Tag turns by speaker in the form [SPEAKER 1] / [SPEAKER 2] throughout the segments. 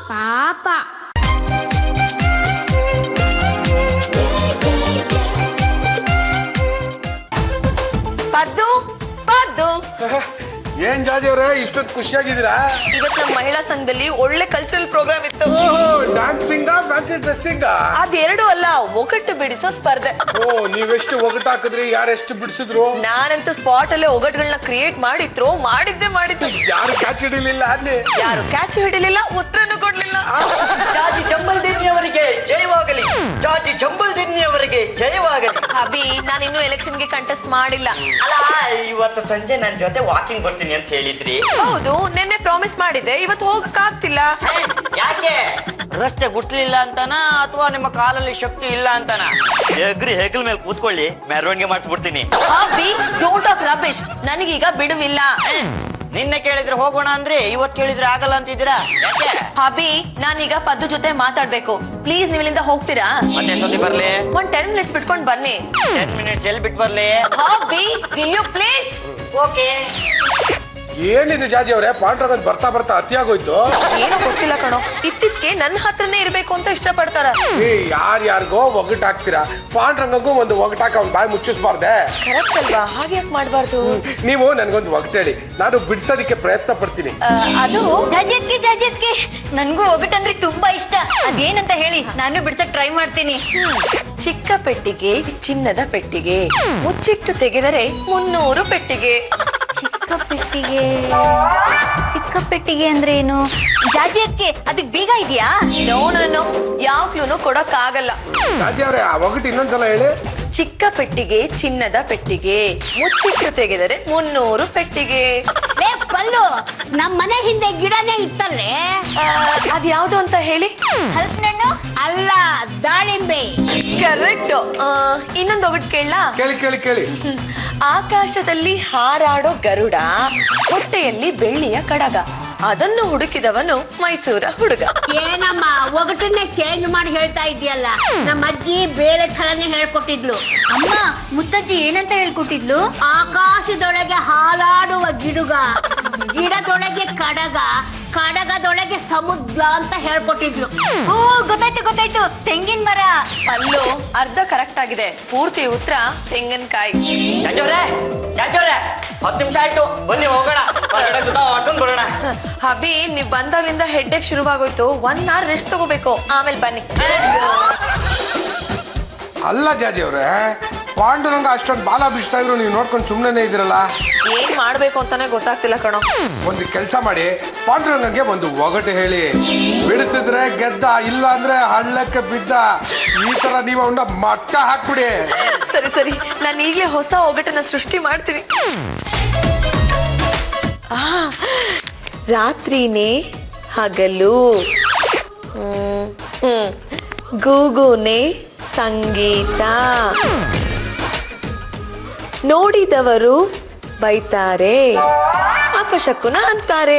[SPEAKER 1] ಪಾಪ
[SPEAKER 2] ಪದ್ದು ಪದ್ದು
[SPEAKER 3] ಏನ್ ಜಾತಿ ಅವ್ರೆ ಇಷ್ಟೊಂದು ಖುಷಿಯಾಗಿದ್ದೀರಾ
[SPEAKER 2] ಇವತ್ತು ನಮ್ಮ ಮಹಿಳಾ ಸಂಘದಲ್ಲಿ ಒಳ್ಳೆ ಕಲ್ಚರಲ್ ಪ್ರೋಗ್ರಾಮ್ ಇತ್ತು
[SPEAKER 3] ಡ್ಯಾನ್ಸಿಂಗ ಫ್ಯಾನ್ಸಿ ಡ್ರೆಸ್ಸಿಂಗ
[SPEAKER 2] ಅದೆರಡು ಅಲ್ಲ ಒಗಟ್ಟು ಬಿಡಿಸೋ ಸ್ಪರ್ಧೆ
[SPEAKER 3] ಓ ನೀವೆಷ್ಟು ಒಗಟು ಹಾಕಿದ್ರಿ ಯಾರೆಷ್ಟು ಬಿಡಿಸಿದ್ರು
[SPEAKER 2] ನಾನಂತೂ ಸ್ಪಾಟ್ ಅಲ್ಲೇ ಒಗಟುಗಳನ್ನ ಕ್ರಿಯೇಟ್ ಮಾಡಿದ್ರು ಮಾಡಿದ್ದೆ ಮಾಡಿದ್ದು
[SPEAKER 3] ಯಾರು ಕ್ಯಾಚ್ ಹಿಡಿಲಿಲ್ಲ ಅಲ್ಲಿ
[SPEAKER 2] ಯಾರು ಕ್ಯಾಚ್ ಹಿಡಿಲಿಲ್ಲ ಉತ್ತರನು ಕೊಡ್ಲಿಲ್ಲ
[SPEAKER 4] ಜಾಜಿ ಜಂಬಲ್ದಿನ್ನಿಯವರಿಗೆ ಜಯವಾಗಲಿ ಜಾಜಿ ಜಂಬಲ್ದಿನ್ನಿಯವರಿಗೆ ಜಯವಾಗಲಿ
[SPEAKER 2] ಅಭಿ ನಾನು ಇನ್ನೂ ಎಲೆಕ್ಷನ್ಗೆ ಕಂಟೆಸ್ಟ್ ಮಾಡಿಲ್ಲ
[SPEAKER 4] ಅಲ್ಲ ಇವತ್ತು ಸಂಜೆ ನನ್ನ ಜೊತೆ ವಾಕಿಂಗ್ ಬರ್ತೀನಿ ಅಂತ ಹೇಳಿದ್ರಿ
[SPEAKER 2] ಹೌದು ನಿನ್ನೆ ಪ್ರಾಮಿಸ್ ಮಾಡಿದ್ದೆ ಇವತ್ತು ಹೋಗಕ್ ಆಗ್ತಿಲ್ಲ
[SPEAKER 4] ಹೇ, ಯಾಕೆ ರಸ್ತೆ ಗುಟ್ಲಿಲ್ಲ ಅಂತಾನ ಅಥವಾ ನಿಮ್ಮ ಕಾಲಲ್ಲಿ ಶಕ್ತಿ ಇಲ್ಲ ಅಂತಾನ ಹೆಗ್ರಿ ಹೆಗಲ್ ಮೇಲೆ ಕೂತ್ಕೊಳ್ಳಿ ಮೆರವಣಿಗೆ ಮಾಡಿಸ್ಬಿಡ್ತೀನಿ
[SPEAKER 2] ಅಭಿ ಡೋಂಟ್ ಆಫ್ ರಬೇಶ್ ನನಗೀಗ ಬಿಡುವಿಲ್ಲ
[SPEAKER 4] ಹೇ, ನಿನ್ನೆ ಕೇಳಿದ್ರೆ ಹೋಗೋಣ ಅಂದ್ರೆ ಇವತ್ತು ಕೇಳಿದ್ರೆ ಆಗಲ್ಲ ಅಂತಿದ್ದೀರಾ ಯಾಕೆ
[SPEAKER 2] ಅಭಿ ನಾನೀಗ ಪದ್ದು ಜೊತೆ ಮಾತಾಡ್ಬೇಕು ಪ್ಲೀಸ್ ನೀವು ಇಲ್ಲಿಂದ ಹೋಗ್ತೀರಾ
[SPEAKER 4] ಮತ್ತೆ ಸತಿ ಬರ್ಲಿ
[SPEAKER 2] ಒಂದ್ ಟೆನ್ ಮಿನಿಟ್ಸ್ ಬಿಟ್ಕೊಂಡು ಬನ್ನಿ
[SPEAKER 4] ಟೆನ್ ಮಿನಿಟ್ಸ್ ಎಲ್ಲಿ ಬಿಟ್ಟು ಬರ್ಲಿ
[SPEAKER 2] Abhi will you please
[SPEAKER 4] okay
[SPEAKER 3] ಏನಿದು ಜಾಜಿ ಅವ್ರೆ ಪಾಂಡ್ರಂಗ್ ಬರ್ತಾ ಬರ್ತಾ ಅತಿಯಾಗೋಯ್ತು
[SPEAKER 2] ಏನೋ ಗೊತ್ತಿಲ್ಲ ಕಣೋ ಇತ್ತೀಚೆಗೆ ನನ್ನ ಹತ್ರನೇ ಇರ್ಬೇಕು ಅಂತ ಇಷ್ಟಪಡ್ತಾರ
[SPEAKER 3] ಏ ಯಾರ್ಯಾರಿಗೋ ಒಗಟ್ ಹಾಕ್ತೀರಾ ಪಾಂಡ್ರಂಗಂಗೂ ಒಂದು ಒಗಟ್ ಹಾಕಿ ಅವ್ನ ಬಾಯಿ ಮುಚ್ಚಿಸ್ಬಾರ್ದೆ
[SPEAKER 2] ಕರೆಕ್ಟ್ ಅಲ್ವಾ ಹಾಗೆ ಯಾಕೆ ಮಾಡಬಾರ್ದು
[SPEAKER 3] ನೀವು ನನ್ಗೊಂದು ಒಗಟೇಳಿ ನಾನು ಬಿಡ್ಸೋದಿಕ್ಕೆ ಪ್ರಯತ್ನ ಪಡ್ತೀನಿ
[SPEAKER 2] ಅದು
[SPEAKER 5] ಜಜತ್ಗೆ ಜಜತ್ಗೆ ನನ್ಗೂ ಒಗಟಂದ್ರೆ ತುಂಬಾ ಇಷ್ಟ ಅದೇನಂತ ಹೇಳಿ ನಾನು ಬಿಡ್ಸಕ್ ಟ್ರೈ ಮಾಡ್ತೀನಿ
[SPEAKER 2] ಚಿಕ್ಕ ಪೆಟ್ಟಿಗೆ ಚಿನ್ನದ ಪೆಟ್ಟಿಗೆ ಮುಚ್ಚಿಟ್ಟು ತೆಗೆದರೆ ಮುನ್ನೂರು ಪೆಟ್ಟಿಗೆ
[SPEAKER 5] ಚಿಕ್ಕ ಪೆಟ್ಟಿಗೆ ಚಿಕ್ಕ ಪೆಟ್ಟಿಗೆ ಅಂದ್ರೆ ಏನು ಜಾಜಿ ಅದಕ್ಕೆ ಅದಕ್ಕೆ ಬೀಗ ಇದೆಯಾ
[SPEAKER 2] ನೋ ನೋ ಯಾವ ಕ್ಲೂನು ಕೊಡಕ್ ಆಗಲ್ಲ
[SPEAKER 3] ಜಾಜಿ ಅವ್ರೆ ಆ ಒಗಟ್ ಇನ್ನೊಂದ್ಸಲ ಹೇಳಿ
[SPEAKER 2] ಚಿಕ್ಕ ಪೆಟ್ಟಿಗೆ ಚಿನ್ನದ ಪೆಟ್ಟಿಗೆ ಮುಚ್ಚಿಟ್ಟು ತೆಗೆದರೆ ಮುನ್ನೂರು ಪೆಟ್ಟಿಗೆ
[SPEAKER 6] ಲೇ ಪಲ್ಲು ನಮ್ಮ ಮನೆ ಹಿಂದೆ ಗಿಡನೇ ಇತ್ತಲ್ಲೇ
[SPEAKER 2] ಆ, ಅದ್ಯಾವ್ದು ಅಂತ ಹೇಳಿ
[SPEAKER 5] ಹಲಸಿನಣ್ಣು
[SPEAKER 6] ಅಲ್ಲ ದಾಳಿಂಬೆ
[SPEAKER 2] ಕರೆಕ್ಟ್ ಇನ್ನೊಂದು ಒಗಟ್ ಕೇಳಲಾ
[SPEAKER 3] ಕೇಳಿ ಕೇಳಿ ಕೇಳಿ
[SPEAKER 2] ಆಕಾಶದಲ್ಲಿ ಹಾರಾಡೋ ಗರುಡ ಹೊಟ್ಟೆಯಲ್ಲಿ ಬೆಳ್ಳಿಯ ಕಡಗ ಅದನ್ನು ಹುಡುಕಿದವನು ಮೈಸೂರ ಹುಡುಗ
[SPEAKER 6] ಏನಮ್ಮ ಒಗಟನ್ನೇ ಚೇಂಜ್ ಮಾಡಿ ಹೇಳ್ತಾ ಇದೆಯಲ್ಲ ನಮ್ಮ ಅಜ್ಜಿ ಬೇಳೆ ಥರನೇ ಹೇಳ್ಕೊಟ್ಟಿದ್ಲು
[SPEAKER 5] ಅಮ್ಮ ಮುತ್ತಜ್ಜಿ ಏನಂತ ಹೇಳ್ಕೊಟ್ಟಿದ್ಲು
[SPEAKER 6] ಆಕಾಶದೊಳಗೆ ಹಾಲಾಡುವ ಗಿಡುಗ ಗಿಡದೊಳಗೆ ಕಡಗ ಕಡಗದೊಳಗೆ ಸಮುದ್ರ ಅಂತ ಹೇಳ್ಕೊಟ್ಟಿದ್ಲು
[SPEAKER 5] ಓ ಗೊತ್ತಾಯ್ತು ಗೊತ್ತಾಯ್ತು ತೆಂಗಿನ ಮರ
[SPEAKER 2] ಅಲ್ಲೂ ಅರ್ಧ ಕರೆಕ್ಟ್ ಆಗಿದೆ ಪೂರ್ತಿ ಉತ್ತರ ತೆಂಗಿನಕಾಯಿ
[SPEAKER 4] ಜಾಜವ್ರೆ ಜಾಜವ್ರೆ ಹತ್ತು ನಿಮಿಷ ಆಯ್ತು ಬನ್ನಿ ಹೋಗೋಣ ಹೊರಗಡೆ ಸುತ್ತ ಹೊಡ್ಕೊಂಡ್ ಬರೋಣ
[SPEAKER 2] ಹಬಿ ನೀವ್ ಬಂದಾಗ್ಲಿಂದ ಹೆಡ್ಡೇಕ್ ಶುರುವಾಗೋಯ್ತು ಒನ್ ಅವರ್ ರೆಸ್ಟ್ ತಗೋಬೇಕು ಆಮೇಲೆ ಬನ್ನಿ
[SPEAKER 3] ಅಲ್ಲ ಜಾಜಿ ಅವ್ರೆ ಪಾಂಡುರಂಗ ಅಷ್ಟೊಂದು ಬಾಲ ಬಿಡಿಸ್ತಾ ಇದ್ರು ನೀವು ನೋಡ್ಕೊಂಡು ಸುಮ್ಮನೆ ಇದ್ರಲ್ಲ
[SPEAKER 2] ಏನ್ ಮಾಡ್ಬೇಕು ಅಂತಾನೆ ಗೊತ್ತಾಗ್ತಿಲ್ಲ ಕಣೋ
[SPEAKER 3] ಒಂದು ಕೆಲಸ ಮಾಡಿ ಪಾಂಡುರಂಗಂಗೆ ಒಂದು ಒಗಟು ಹೇಳಿ ಬಿಡಿಸಿದ್ರೆ ಗೆದ್ದ ಇಲ್ಲ ಅಂದ್ರೆ ಹಳ್ಳಕ್ಕೆ ಬಿದ್ದ ಈ ತರ ನೀವು ಅವನ್ನ ಮಟ್ಟ ಹಾಕ್ಬಿಡಿ
[SPEAKER 2] ಸರಿ ಸರಿ ನಾನು ಈಗಲೇ ಹೊಸ ಒಗಟನ್ನ ಸೃಷ್ಟಿ ಮಾಡ್ತೀನಿ ಆ, ರಾತ್ರಿನೇ ಹಗಲು ಹ್ಮ್, ಹ್ಮ್. ಗೂಗುನೆ ಸಂಗೀತ ನೋಡಿದವರು ಬೈತಾರೆ ಅಪಶಕುನ ಅಂತಾರೆ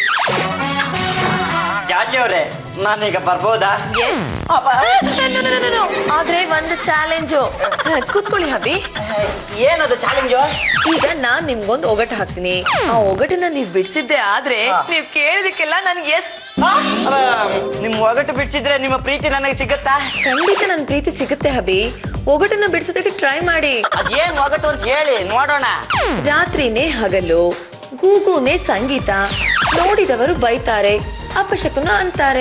[SPEAKER 4] ಜಾಜಿ ಅವ್ರೆ ನಾನೀಗ ಬರ್ಬೋದಾ
[SPEAKER 2] Yes.
[SPEAKER 4] ಅಪ್ಪ,
[SPEAKER 2] No, no, no, no, no. ಆದ್ರೆ ಒಂದು ಚಾಲೆಂಜು ಕೂತ್ಕೊಳ್ಳಿ ಹಬಿ
[SPEAKER 4] ಏನದು ಚಾಲೆಂಜು
[SPEAKER 2] ಈಗ ನಾನ್ ನಿಮ್ಗೊಂದು ಒಗಟು ಹಾಕ್ತೀನಿ ಆ ಒಗಟನ್ನ ನೀವ್ ಬಿಡಿಸಿದ್ದೆ ಆದ್ರೆ ನೀವ್ ಕೇಳಿದಕ್ಕೆಲ್ಲ ನನ್ಗೆ ಎಸ್
[SPEAKER 4] ನಿಮ್ ಒಗಟು ಬಿಡಿಸಿದ್ರೆ ನಿಮ್ಮ ಪ್ರೀತಿ ನನಗೆ ಸಿಗತ್ತಾ
[SPEAKER 2] ಖಂಡಿತ ನನ್ ಪ್ರೀತಿ ಸಿಗುತ್ತೆ ಹಬಿ ಒಗಟನ್ನ ಬಿಡಿಸೋದಕ್ಕೆ ಟ್ರೈ ಮಾಡಿ
[SPEAKER 4] ಅದೇನ್ ಒಗಟು ಅಂತ ಹೇಳಿ ನೋಡೋಣ
[SPEAKER 2] ರಾತ್ರಿನೇ ಹಗಲು ಗೂಗುನೇ ಸಂಗೀತ ನೋಡಿದವರು ಬೈತಾರೆ ಅಪಶಕುನ ಅಂತಾರೆ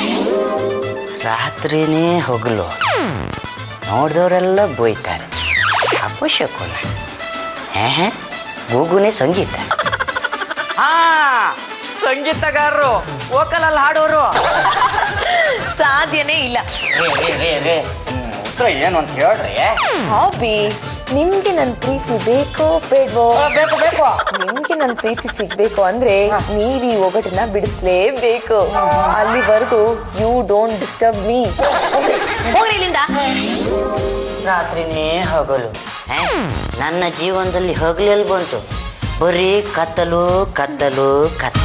[SPEAKER 4] ರಾತ್ರಿನೇ ಹೊಗಲು ನೋಡಿದವರೆಲ್ಲ ಬೈತಾರೆ ಅಪಶಕುನ ಹೇ ಗೂಗುನೇ ಸಂಗೀತ ಹಾ ಸಂಗೀತಗಾರರು ವೋಕಲಲ್ಲಿ ಹಾಡೋರು
[SPEAKER 2] ಸಾಧ್ಯನೇ ಇಲ್ಲ
[SPEAKER 4] ರೇ ರೇ ರೇ ರೇ ಉತ್ತರ ಏನು ಅಂತ ಹೇಳ್ರಿ
[SPEAKER 2] ಹಾಬಿ ನಿಮ್ಗೆ ನನ್ ಪ್ರೀತಿ ಬೇಕೋ ಬೇಡವೋ
[SPEAKER 4] ಆ, ಬೇಕು ಬೇಕು
[SPEAKER 2] ನಿಮ್ಗೆ ನನ್ ಪ್ರೀತಿ ಸಿಗ್ಬೇಕು ಅಂದ್ರೆ ನೀವ್ ಈ ಒಗಟನ್ನ ಬಿಡಿಸ್ಲೇಬೇಕು ಅಲ್ಲಿವರೆಗೂ ಯು ಡೋಂಟ್ ಡಿಸ್ಟರ್ಬ್ ಮೀ ಹೋಗ್ರಿ ಇಲ್ಲಿಂದ
[SPEAKER 4] ರಾತ್ರಿನೇ ಹಗಲು ಹೇ? ನನ್ನ ಜೀವನದಲ್ಲಿ ಹಗಲೆಲ್ಲಿ ಬಂತು ಬರೀ ಕತ್ತಲು ಕತ್ತಲು ಕತ್ತಲು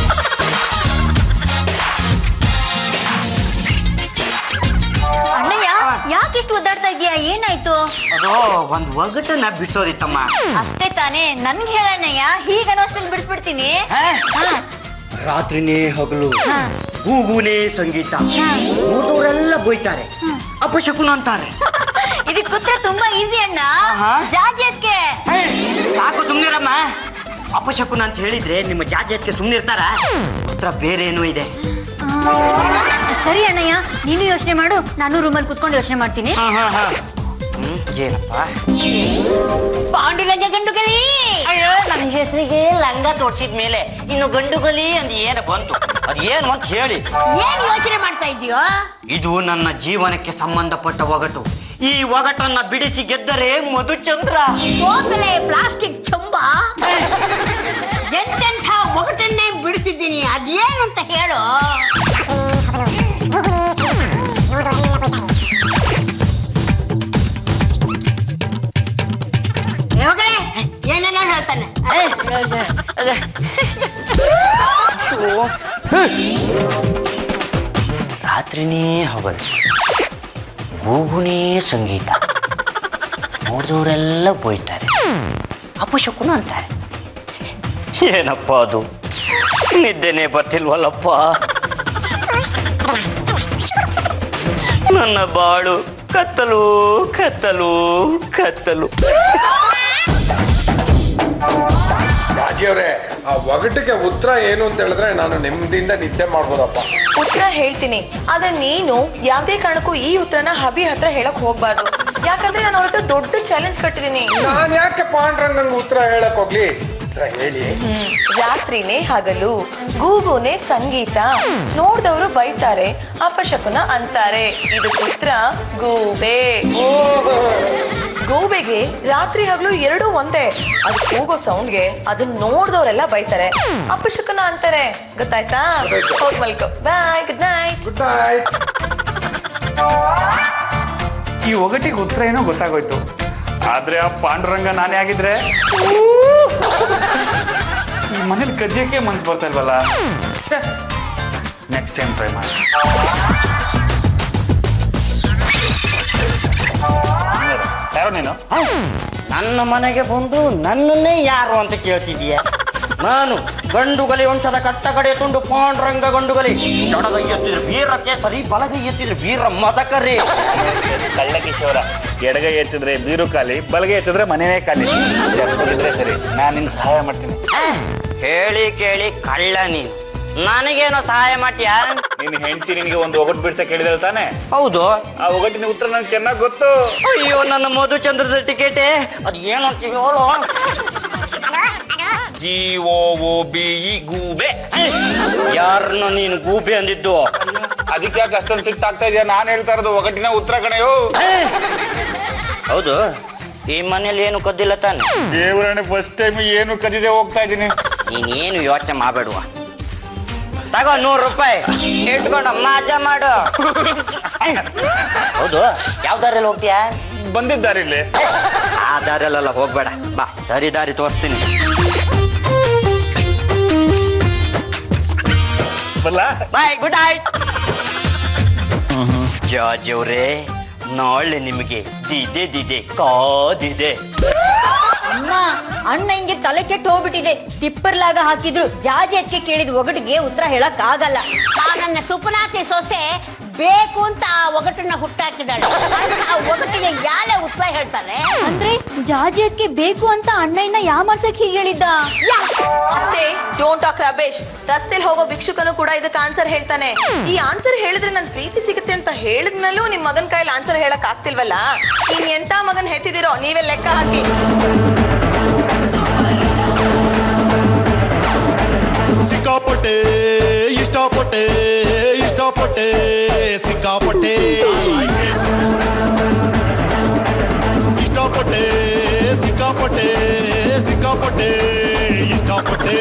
[SPEAKER 5] ಅಣ್ಣಯ್ಯ ಯಾಕೆ ಇಷ್ಟು ಒದ್ದಾಡ್ತಾ ಇದೀಯಾ ಏನಾಯ್ತು
[SPEAKER 4] ಅದು ಒಂದು ಒಗಟನ್ನ ಬಿಡಿಸೋದಿತ್ತಮ್ಮ
[SPEAKER 5] ಅಷ್ಟೇ ತಾನೇ ನನ್ಗೆ ಹೇಳಣ್ಣಯ್ಯ ಹೀಗ ಅನ್ನೋಷ್ಟಲ್ಲಿ ಬಿಡಿಸ್ಬಿಡ್ತೀನಿ ಹಾ
[SPEAKER 4] ರಾತ್ರಿನೇ ಹಗಲು
[SPEAKER 5] ಹಾ.
[SPEAKER 4] ಗೂಗುನೇ ಸಂಗೀತ ನೋಡೋರೆಲ್ಲ ಬೈತಾರೆ ಅಪಶಕುನ ಅಂತಾರೆ
[SPEAKER 5] ಇದಕ್ಕೆ ಉತ್ತರ ತುಂಬಾ ಈಸಿ ಅಣ್ಣ
[SPEAKER 4] ಆಹಾ.
[SPEAKER 5] ಜಾಜಿಯಕ್ಕೆ
[SPEAKER 4] ಹೇ, ಸಾಕು ಸುಮ್ನಿರಮ್ಮ ಅಪಶಕುನ ಅಂತ ಹೇಳಿದ್ರೆ ನಿಮ್ಮ ಜಾತಿಯಕ್ಕೆ ಸುಮ್ನಿರ್ತಾರ ಉತ್ತರ ಬೇರೆ ಏನೋ ಇದೆ
[SPEAKER 5] ಸರಿ ಅಣ್ಣಯ್ಯ ನೀನು ಯೋಚನೆ ಮಾಡು ನಾನು ರೂಮಲ್ಲಿ ಕುತ್ಕೊಂಡು ಯೋಚನೆ ಮಾಡ್ತೀನಿ
[SPEAKER 4] ಹಾ ಹಾ ಹಾ ಹ್ಮ್ ಏನಪ್ಪ
[SPEAKER 6] ಪಾಂಡುರಂಗ ಗಂಡುಗಲಿ
[SPEAKER 4] ಅಯ್ಯೋ ನನ್ನ ಹೆಸರಿಗೆ ಲಂಗ ತೋರ್ಸಿದ ಮೇಲೆ ಇನ್ನು ಗಂಡುಗಲಿ ಅಂದ್ ಏನು ಬಂತು ಅದ್ ಏನು ಅಂತ ಹೇಳಿ
[SPEAKER 6] ಏನ್ ಯೋಚನೆ ಮಾಡ್ತಾ ಇದೀಯೋ
[SPEAKER 4] ಇದು ನನ್ನ ಜೀವನಕ್ಕೆ ಸಂಬಂಧಪಟ್ಟ ಒಗಟು ಈ ಒಗಟನ್ನ ಬಿಡಿಸಿ ಗೆದ್ದರೆ ಮಧುಚಂದ್ರ
[SPEAKER 6] ಸೋತಲೆ ಪ್ಲಾಸ್ಟಿಕ್ ಚಂಬ ಎಂತೆಂಥ ಒಗಟನ್ನೇ ಬಿಡಿಸಿದ್ದೀನಿ ಅದೇನು ಅಂತ ಹೇಳು ಯಾವಾಗಲೇ ಏನೆಲ್ಲ ಹೇಳ್ತಾನೆ
[SPEAKER 4] ರಾತ್ರಿನೇ ಹಗಲು ಗೂಗುನೇ ಸಂಗೀತ ನೋಡಿದವರೆಲ್ಲ ಬೋಯ್ತಾರೆ ಅಪಶಕುನ ಅಂತಾರೆ ಏನಪ್ಪ ಅದು ನಿದ್ದೆನೆ ಬರ್ತಿಲ್ವಲ್ಲಪ್ಪ ನನ್ನ ಬಾಳು ಕತ್ತಲು ಕತ್ತಲು ಕತ್ತಲು
[SPEAKER 3] ರಾಜಿಯವ್ರೆ ಆ ಒಗಟಿಗೆ ಉತ್ತರ ಏನು ಅಂತ ಹೇಳಿದ್ರೆ ನಾನು ನೆಮ್ಮದಿಯಿಂದ ನಿದ್ದೆ ಮಾಡ್ಬೋದಪ್ಪ
[SPEAKER 2] ಉತ್ತರ ಹೇಳ್ತೀನಿ ಆದ್ರೆ ನೀನು ಯಾವ್ದೇ ಕಾರಣಕ್ಕೂ ಈ ಉತ್ತರನ ಹಬಿ ಹತ್ರ ಹೇಳಕ್ ಹೋಗ್ಬಾರ್ದು ಯಾಕಂದ್ರೆ ನಾನು ಅವ್ರ ಹತ್ರ ದೊಡ್ಡ ಚಾಲೆಂಜ್ ಕಟ್ಟಿದೀನಿ
[SPEAKER 3] ನಾನ್ ಯಾಕೆ ಪಾಂಡ್ರಂಗಂಗ್ ಉತ್ತರ ಹೇಳಕ್ ಹೋಗ್ಲಿ ಉತ್ತರ ಹೇಳಿ
[SPEAKER 2] ರಾತ್ರಿನೇ ಹಗಲು ಗೂಗುನೇ ಸಂಗೀತ ನೋಡ್ದವ್ರು ಬೈತಾರೆ ಅಪಶಕುನ ಅಂತಾರೆ ಇದು ಉತ್ತರ ಗೂಬೆ ಗೂಬೆಗೆ ರಾತ್ರಿ ಹಗಲು ಎರಡೂ ಒಂದೇ ಅದು ಕೂಗೋ ಸೌಂಡ್ಗೆ ಅದನ್ನ ನೋಡ್ದವ್ರೆಲ್ಲ ಬೈತಾರೆ ಅಪಶಕುನ ಅಂತಾರೆ ಗೊತ್ತಾಯ್ತಾ
[SPEAKER 3] ಗೊತ್ತಾಯ್ತು.
[SPEAKER 2] ಹೋಗ್ ಮಲ್ಕೋ bye good night
[SPEAKER 3] good night
[SPEAKER 1] ಈ ಒಗಟಿಗೆ ಉತ್ತರ ಏನೋ ಗೊತ್ತಾಗೋಯ್ತು ಆದ್ರೆ ಆ ಪಾಂಡುರಂಗ ನಾನೇ ಆಗಿದ್ರೆ ಈ ಮನೇಲಿ ಕದ್ಯಕ್ಕೆ ಮನ್ಸು ಬರ್ತಾ ಇಲ್ವಲ್ಲ ನೆಕ್ಸ್ಟ್ ಟೈಮ್ ಟ್ರೈ ಮಾಡಿ ಯಾರು ನೀನು
[SPEAKER 4] ನನ್ನ ಮನೆಗೆ ಬಂದು ನನ್ನನ್ನೇ ಯಾರು ಅಂತ ಕೇಳ್ತಿದೀಯ ನಾನು ಗಂಡುಗಲಿ ವಂಶದ ಕಟ್ಟಗಡೆ ತುಂಡು ಪಾಂಡ್ರಂಗ ಗಂಡುಗಲಿ ಎಡಗೈ ಎತ್ತಿದ್ರೆ ವೀರ ಕೇಸರಿ ಬಲಗೈ ಎತ್ತಿದ್ರೆ ವೀರ ಮದಕರಿ
[SPEAKER 1] ಕಳ್ಳ ಕಿಶೋರ ಎಡಗೈ ಎತ್ತಿದ್ರೆ ಬೀರು ಖಾಲಿ ಬಲಗೈ ಎತ್ತಿದ್ರೆ ಮನೆಯೇ ಖಾಲಿ ಇದ್ರೆ ಸರಿ ನಾನು ನಿನ್ಗೆ ಸಹಾಯ ಮಾಡ್ತೀನಿ
[SPEAKER 4] ಆ, ಹೇಳಿ ಕೇಳಿ ಕಳ್ಳ ನೀನು ನನಗೇನೋ ಸಹಾಯ ಮಾಡ್ತೀಯಾ
[SPEAKER 1] ನಿನ್ನ ಹೆಂಡತಿ ನಿನಗೆ ಒಂದು ಒಗಟು ಬಿಡ್ಸಕ್ಕೆ ಹೇಳಿದಳು ತಾನೆ
[SPEAKER 4] ಹೌದು
[SPEAKER 1] ಆ ಒಗಟಿನ ಉತ್ತರ ನಂಗೆ ಚೆನ್ನಾಗಿ ಗೊತ್ತು
[SPEAKER 4] ಅಯ್ಯೋ ನನ್ನ ಮಧುಚಂದ್ರದ ಟಿಕೆಟೇ ಅದು ಏನು ಅಂತ ಹೇಳು
[SPEAKER 1] G O O B E ಗೂಬೆ
[SPEAKER 4] ಯಾರನ್ನ ನೀನು ಗೂಬೆ ಅಂದಿದ್ದು
[SPEAKER 1] ಅದಕ್ಕೆ ಯಾಕೆ ಅಷ್ಟೊಂದು ಸಿಟ್ಟಾಗ್ತಾ ಇದೆಯಾ ನಾನು ಹೇಳ್ತಾ ಇರೋದು ಒಗಟಿನ ಉತ್ತರ ಕಣೆಯೋ
[SPEAKER 4] ಹೌದು ಈ ಮನೇಲಿ ಏನು ಕದ್ದಿಲ್ಲ ತಾನೆ
[SPEAKER 1] ದೇವರಣ್ಣ ಫಸ್ಟ್ ಟೈಮ್ ಏನು ಕದಿದೆ ಹೋಗ್ತಾ ಇದ್ದೀನಿ
[SPEAKER 4] ನೀನೇನು ಯೋಚನೆ ಮಾಡಬೇಡುವ ತಗೋ ನೂರು ರೂಪಾಯಿ ಇಟ್ಕೊಂಡು ಮಾಜಾ ಮಾಡು ಹೌದು ಯಾವ ದಾರಿಯಲ್ಲಿ ಹೋಗ್ತೀಯಾ
[SPEAKER 1] ಬಂದಿದ್ದಾರೆ ಇಲ್ಲಿ
[SPEAKER 4] ಆ ದಾರಿಯಲ್ಲೆಲ್ಲ ಹೋಗ್ಬೇಡ ಬಾ ಸರಿ ದಾರಿ ತೋರಿಸ್ತೀನಿ
[SPEAKER 1] ಬಲ್ಲ
[SPEAKER 4] ಬಾಯ್ ಗುಡ್ ನೈಟ್ ಜಾರ್ಜ್ ಅವರೇ ನಾಳೆ ನಿಮಗೆ ದಿದೆ ದಿದೆ ಕಾದಿದೆ
[SPEAKER 5] ಅಮ್ಮ ಅಣ್ಣ ಹಿಂಗೆ ತಲೆ ಕೆಟ್ಟು ಹೋಗ್ಬಿಟ್ಟಿದೆ ತಿಪ್ಪರ್ಲಾಗ ಹಾಕಿದ್ರು ಜಾಜಿ ಅದಕ್ಕೆ ಕೇಳಿದ ಒಗಟಿಗೆ ಉತ್ತರ ಹೇಳಕ್ ಆಗಲ್ಲ
[SPEAKER 6] ಆ ನನ್ನ ಸುಪನಾತಿ ಸೊಸೆ ಬೇಕು ಅಂತ ಆ ಒಗಟನ್ನ ಹುಟ್ಟಾಕಿದಾಳೆ ಆದ್ರೆ ಆ ಒಗಟಿಗೆ ಯಾಲೆ ಉತ್ತರ ಹೇಳ್ತಾರೆ
[SPEAKER 5] ಅಂದ್ರೆ ಜಾಜಿ ಅದಕ್ಕೆ ಬೇಕು ಅಂತ ಅಣ್ಣಯ್ಯನ ಯಾಮಾರ್ಸಕ್ ಹೀಗೆ ಹೇಳಿದ್ದ
[SPEAKER 2] ಮತ್ತೆ ಡೋಂಟ್ ಟಾಕ್ ರಬೇಶ್ ರಸ್ತೆಲಿ ಹೋಗೋ ಭಿಕ್ಷುಕನು ಕೂಡ ಇದಕ್ಕೆ ಆನ್ಸರ್ ಹೇಳ್ತಾನೆ ಈ ಆನ್ಸರ್ ಹೇಳಿದ್ರೆ ನನ್ ಪ್ರೀತಿ ಸಿಗುತ್ತೆ ಅಂತ ಹೇಳಿದ್ಮೇಲೂ ನಿಮ್ ಮಗನ್ ಕೈಲಿ ಆನ್ಸರ್ ಹೇಳಕ್ ಆಗ್ತಿಲ್ವಲ್ಲ ಇನ್ ಎಂತ ಮಗನ್ ಹೆತ್ತಿದಿರೋ ನೀವೇ ಲೆಕ್ಕ ಹಾಕಿ
[SPEAKER 7] ಸಿಕ್ಕಾಪಟ್ಟೆ ಇಷ್ಟಪಟ್ಟೆ ಇಷ್ಟಪಟ್ಟೆ ಸಿಕ್ಕಾಪಟ್ಟೆ ಇಷ್ಟಪಟ್ಟೆ ಸಿಕ್ಕಾಪಟ್ಟೆ ಸಿಕ್ಕಾಪಟ್ಟೆ ಇಷ್ಟಪಟ್ಟೆ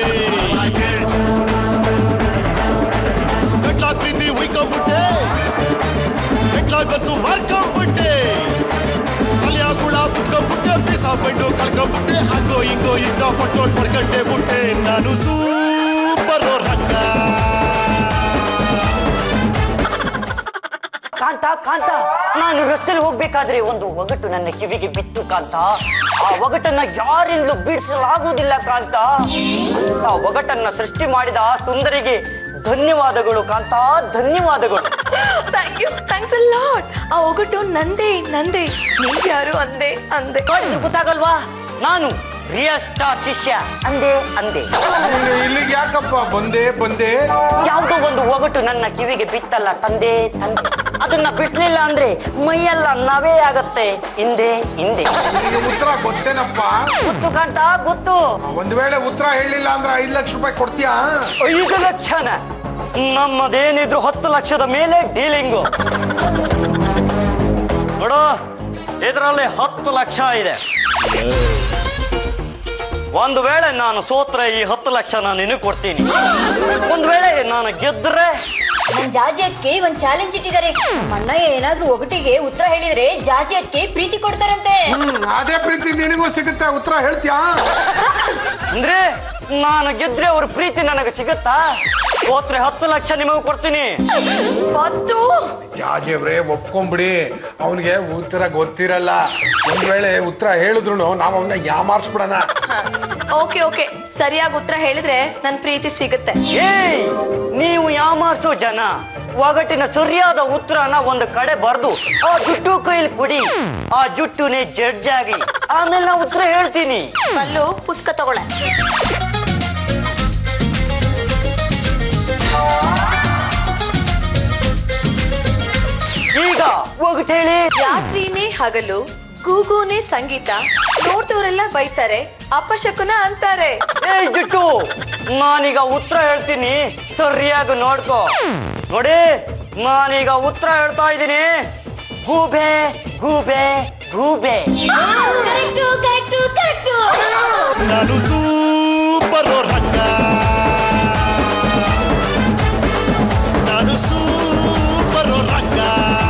[SPEAKER 7] ಗಟ್ಲಾಗ್ ಪ್ರೀತಿ ಉಯ್ಕೊಂಬಿಟ್ಟೆ ಗಟ್ಲಾಗ್ ಬನ್ಸು ಮಾರ್ಕೊಂಬಿಟ್ಟೆ ಕಲಿಯ ಗುಳ ಬಿಟ್ಕೊಂಬಿಟ್ಟೆ ಬೀಸ ಬೆಂಡು ಕಳ್ಕೊಂಬಿಟ್ಟೆ ಹಂಗೋ ಹಿಂಗೋ ಇಷ್ಟಪಟ್ಟು ಪಡ್ಕಂಡೆ ಬಿಟ್ಟೆ ನಾನು ಸೂಪರ್ ರಂಗ
[SPEAKER 4] ಕಾಂತ ಕಾಂತ ನಾನು ರಸ್ತೆಲಿ ಹೋಗ್ಬೇಕಾದ್ರೆ ಒಂದು ಒಗಟು ನನ್ನ ಕಿವಿಗೆ ಬಿತ್ತು ಕಾಂತ ಆ ಒಗಟನ್ನ ಯಾರಿಂದಲೂ ಬಿಡಿಸಲಾಗುವುದಿಲ್ಲ ಕಾಂತ ಅಂತ ಒಗಟನ್ನ ಸೃಷ್ಟಿ ಮಾಡಿದ ಆ ಸುಂದರಿಗೆ ಧನ್ಯವಾದಗಳು ಕಾಂತ ಧನ್ಯವಾದಗಳು
[SPEAKER 2] thank you thanks a lot ಆ ಒಗಟು ನಂದೇ ನಂದೇ ನೀವ್ ಯಾರು ಅಂದೆ ಅಂದೆ
[SPEAKER 4] ನೋಡಿದ್ರೆ ಗೊತ್ತಾಗಲ್ವಾ ನಾನು ರಿಯಲ್ ಸ್ಟಾರ್ ಶಿಷ್ಯ ಅಂದೆ ಅಂದೆ
[SPEAKER 3] ನೀನು ಇಲ್ಲಿಗೆ ಯಾಕಪ್ಪ ಬಂದೆ ಬಂದೆ
[SPEAKER 4] ಯಾವುದೋ ಒಂದು ಒಗಟು ನನ್ನ ಕಿವಿಗೆ ಬಿತ್ತಲ್ಲ ತಂದೆ ತಂದೆ ಅದನ್ನ ಬಿಡ್ಲಿಲ್ಲ ಅಂದ್ರೆ ಮೈಯೆಲ್ಲ ನವೇ ಆಗತ್ತೆ ಹಿಂದೆ ಹಿಂದೆ
[SPEAKER 3] ನಿನಗೆ ಉತ್ತರ ಗೊತ್ತೇನಪ್ಪ
[SPEAKER 4] ಗೊತ್ತು ಕಾಂತ ಗೊತ್ತು
[SPEAKER 3] ಒಂದ್ ವೇಳೆ ಉತ್ತರ ಹೇಳಿಲ್ಲ ಅಂದ್ರೆ ಐದ್ ಲಕ್ಷ ರೂಪಾಯಿ ಕೊಡ್ತೀಯಾ
[SPEAKER 4] ಐದು ಲಕ್ಷನ ನಮ್ಮದೇನಿದ್ರು ಹತ್ತು ಲಕ್ಷದ ಮೇಲೆ ಡೀಲಿಂಗು ನೋಡು ಇದರಲ್ಲಿ ಹತ್ತು ಲಕ್ಷ ಇದೆ ಒಂದು ವೇಳೆ ನಾನು ಸೋತ್ರೆ ಈ ಹತ್ತು ಲಕ್ಷ ನಾನು ನಿನಗೆ ಕೊಡ್ತೀನಿ ಒಂದು ವೇಳೆ ನಾನು ಗೆದ್ರೆ
[SPEAKER 5] ನನ್ ಜಾಜಿ ಅದಕ್ಕೆ ಒಂದ್ ಚಾಲೆಂಜ್ ಇಟ್ಟಿದ್ದಾರೆ ನಮ್ಮ ಅಣ್ಣ ಏನಾದ್ರೂ ಒಗಟಿಗೆ ಉತ್ತರ ಹೇಳಿದ್ರೆ ಜಾಜಿ ಅದಕ್ಕೆ ಪ್ರೀತಿ ಕೊಡ್ತಾರಂತೆ
[SPEAKER 3] ಹ್ಮ್ ಅದೇ ಪ್ರೀತಿ ನಿನಗೂ ಸಿಗುತ್ತೆ ಉತ್ತರ ಹೇಳ್ತೀಯಾ
[SPEAKER 4] ಅಂದ್ರೆ ನಾನು ಗೆದ್ರೆ ಅವ್ರ ಪ್ರೀತಿ ನನಗೆ ಸಿಗುತ್ತಾ ಸೋತ್ರೆ ಹತ್ತು ಲಕ್ಷ ನಿಮಗೆ ಕೊಡ್ತೀನಿ
[SPEAKER 2] ಗೊತ್ತು
[SPEAKER 3] ಜಾಜೇವ್ರೆ ಒಪ್ಕೊಂಬಿಡಿ ಅವನಿಗೆ ಉತ್ತರ ಗೊತ್ತಿರಲ್ಲ ಒಂದ್ ವೇಳೆ ಉತ್ತರ ಹೇಳಿದ್ರು ನಾವು ಅವನ್ನ ಯಾಮಾರ್ಸ್ಬಿಡಣ
[SPEAKER 2] ಓಕೆ ಓಕೆ ಸರಿಯಾಗಿ ಉತ್ತರ ಹೇಳಿದ್ರೆ ನನ್ ಪ್ರೀತಿ ಸಿಗುತ್ತೆ
[SPEAKER 4] ಏಯ್ ನೀವು ಯಾಮಾರ್ಸೋ ಜನ ಒಗಟಿನ ಸರಿಯಾದ ಉತ್ತರನ ಒಂದು ಕಡೆ ಬರ್ದು ಆ ಜುಟ್ಟು ಕೈಲಿ ಕೊಡಿ ಆ ಜುಟ್ಟುನೇ ಜಡ್ಜ್ ಆಗಿ ಆಮೇಲೆ ನಾ ಉತ್ತರ ಹೇಳ್ತೀನಿ
[SPEAKER 2] ಮಲ್ಲು ಪುಸ್ತಕ ತಗೊಳ್ಳೆ
[SPEAKER 4] ಈಗ ಒಗಟ್ ಹೇಳಿ
[SPEAKER 2] ರಾತ್ರಿನೇ ಹಗಲು ಗೂಗೂನೇ ಸಂಗೀತ ನೋಡ್ದವ್ರೆಲ್ಲ ಬೈತಾರೆ ಅಪಶಕುನ ಅಂತಾರೆ
[SPEAKER 4] ಏಯ್ ಜುಟ್ಟು ನಾನೀಗ ಉತ್ತರ ಹೇಳ್ತೀನಿ ಸರಿಯಾಗಿ ನೋಡ್ಕೋ ನೋಡಿ ನಾನೀಗ ಉತ್ತರ ಹೇಳ್ತಾ ಇದ್ದೀನಿ ಗೂಬೆ ಗೂಬೆ ಗೂಬೆ
[SPEAKER 5] ಕರೆಕ್ಟು ಕರೆಕ್ಟು ಕರೆಕ್ಟು
[SPEAKER 7] ನಾನು ಸೂಪರ್ ರಂಗ ನಾನು ಸೂಪರ್ ರಂಗ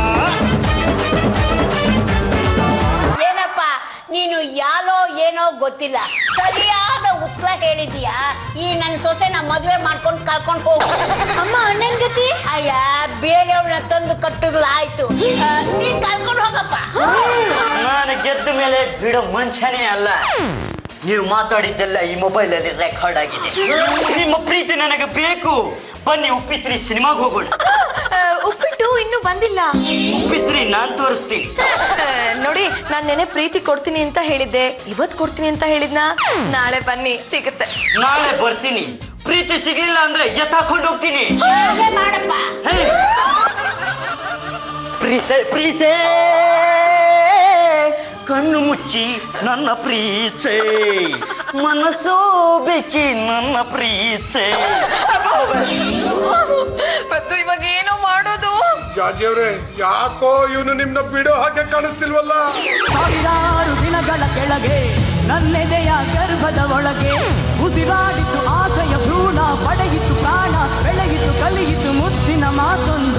[SPEAKER 6] ಏನಪ್ಪ ನೀನು ಯಾಲೋ ಏನೋ ಗೊತ್ತಿಲ್ಲ ಸರಿಯಾದ ಉತ್ತರ ಹೇಳಿದೀಯಾ ಈ ನನ್ನ ಸೊಸೆನ ಮದುವೆ ಮಾಡ್ಕೊಂಡು ಕರ್ಕೊಂಡು ಹೋಗು
[SPEAKER 5] ಅಮ್ಮ ಅಣ್ಣನ್ ಗತಿ
[SPEAKER 6] ಅಯ್ಯ ಬೇರೆಯವ್ರನ್ನ ತಂದು ಕಟ್ಟಿದ್ಲು ಆಯ್ತು ಆ, ನೀನ್ ಕರ್ಕೊಂಡು ಹೋಗಪ್ಪ
[SPEAKER 4] ನಾನು ಗೆದ್ದ ಮೇಲೆ ಬಿಡೋ ಮನುಷ್ಯನೇ ಅಲ್ಲ ನೀವು ಮಾತಾಡಿದ್ದೆಲ್ಲ ಈ ಮೊಬೈಲ್ ಅಲ್ಲಿ ರೆಕಾರ್ಡ್ ಆಗಿದೆ ನಿಮ್ಮ ಪ್ರೀತಿ ನನಗೆ ಬೇಕು ಬನ್ನಿ ಉಪ್ಪಿತ್ರಿ ಸಿನಿಮಾಗೆ ಹೋಗೋಣ
[SPEAKER 2] ಆ, ಉಪ್ಪಿಟ್ಟು ಇನ್ನೂ ಬಂದಿಲ್ಲ
[SPEAKER 4] ಉಪ್ಪಿತ್ರಿ ನಾನ್ ತೋರಿಸ್ತೀನಿ
[SPEAKER 2] ಆ, ನೋಡಿ ನಾನ್ ನೆನೆ ಪ್ರೀತಿ ಕೊಡ್ತೀನಿ ಅಂತ ಹೇಳಿದ್ದೆ ಇವತ್ ಕೊಡ್ತೀನಿ ಅಂತ ಹೇಳಿದ್ನಾ ನಾಳೆ ಬನ್ನಿ ಸಿಗುತ್ತೆ
[SPEAKER 4] ನಾಳೆ ಬರ್ತೀನಿ ಪ್ರೀತಿ ಸಿಗ್ಲಿಲ್ಲ ಅಂದ್ರೆ ಎತ್ತಾಕೊಂಡು ಹೋಗ್ತೀನಿ
[SPEAKER 6] ಹಾಗೆ ಮಾಡಪ್ಪ
[SPEAKER 4] ಹೇ. ಪ್ರೀಸೆ ಪ್ರೀಸೆ ಕಣ್ಣು ಮುಚ್ಚಿ ನನ್ನ ಪ್ರೀಸೆ ಮನಸ್ಸು ಬೆಚ್ಚಿ ನನ್ನ ಪ್ರೀಸೆ
[SPEAKER 2] ಮತ್ತು ಇವಾಗ ಏನು ಮಾಡೋದು
[SPEAKER 3] ಜಾಜಿಯವ್ರೆ ಯಾಕೋ ಇವನು ನಿಮ್ನ ಬಿಡೋ ಹಾಗೆ ಕಾಣಿಸ್ತಿಲ್ವಲ್ಲ
[SPEAKER 8] ಸಾವಿರಾರು ದಿನಗಳ ಕೆಳಗೆ ನನ್ನೆದೆಯ ಗರ್ಭದ ಒಳಗೆ ಉಸಿರಾಡಿತು ಆಕೆಯ ಭ್ರೂಣ ಪಡೆಯಿತು ಪ್ರಾಣ ಬೆಳೆಯಿತು ಕಲಿಯಿತು ಮುತ್ತಿನ ಮಾತೊಂದ